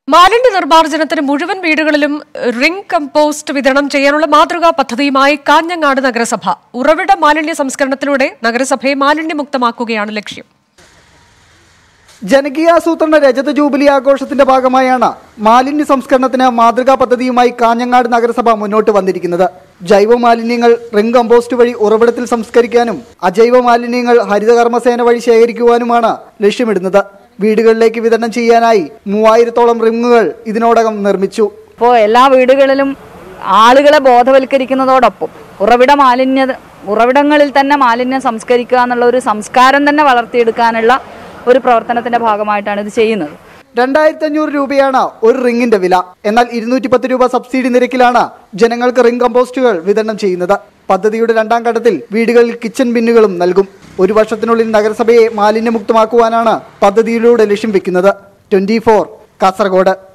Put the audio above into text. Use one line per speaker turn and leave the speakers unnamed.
മാലിന്യ നിർമ്മാർജ്ജനത്തിന് മുഴുവൻ വീടുകളിലും റിംഗ് കമ്പോസ്റ്റ് വിതരണം ചെയ്യാനുള്ള മാതൃകാ പദ്ധതിയുമായി കാഞ്ഞങ്ങാട് നഗരസഭ ഉറവിട മാലിന്യ സംസ്കരണത്തിലൂടെ നഗരസഭയെ മാലിന്യമുക്തമാക്കുകയാണ് ലക്ഷ്യം
ജനകീയാസൂത്രണ രജത ജൂബിലി ആഘോഷത്തിന്റെ ഭാഗമായാണ് മാലിന്യ സംസ്കരണത്തിന് മാതൃകാ പദ്ധതിയുമായി കാഞ്ഞങ്ങാട് നഗരസഭ മുന്നോട്ട് വന്നിരിക്കുന്നത് ജൈവ മാലിന്യങ്ങൾ റിംഗ് കമ്പോസ്റ്റ് വഴി ഉറവിടത്തിൽ സംസ്കരിക്കാനും അജൈവ മാലിന്യങ്ങൾ ഹരിതകർമ്മസേന വഴി ശേഖരിക്കുവാനുമാണ് ലക്ഷ്യമിടുന്നത് വീടുകളിലേക്ക് വിതരണം ചെയ്യാനായി മൂവായിരത്തോളം റിങ്ങുകൾ ഇതിനോടകം നിർമ്മിച്ചു
ഇപ്പോൾ എല്ലാ വീടുകളിലും ആളുകളെ ബോധവൽക്കരിക്കുന്നതോടൊപ്പം ഉറവിട മാലിന്യ ഉറവിടങ്ങളിൽ തന്നെ മാലിന്യം സംസ്കരിക്കുക എന്നുള്ള ഒരു സംസ്കാരം തന്നെ വളർത്തിയെടുക്കാനുള്ള ഒരു പ്രവർത്തനത്തിന്റെ ഭാഗമായിട്ടാണ് ഇത് ചെയ്യുന്നത്
രണ്ടായിരത്തി അഞ്ഞൂറ് രൂപയാണ് ഒരു റിങ്ങിന്റെ വില എന്നാൽ ഇരുന്നൂറ്റി പത്ത് രൂപ സബ്സിഡി നിരക്കിലാണ് ജനങ്ങൾക്ക് റിംഗ് കമ്പോസ്റ്റുകൾ വിതരണം ചെയ്യുന്നത് പദ്ധതിയുടെ രണ്ടാം ഘട്ടത്തിൽ വീടുകളിൽ കിച്ചൺ ബിന്നുകളും നൽകും ഒരു വർഷത്തിനുള്ളിൽ നഗരസഭയെ മാലിന്യമുക്തമാക്കുവാനാണ് പദ്ധതിയിലൂടെ ലക്ഷ്യം വെക്കുന്നത് ട്വന്റി കാസർഗോഡ്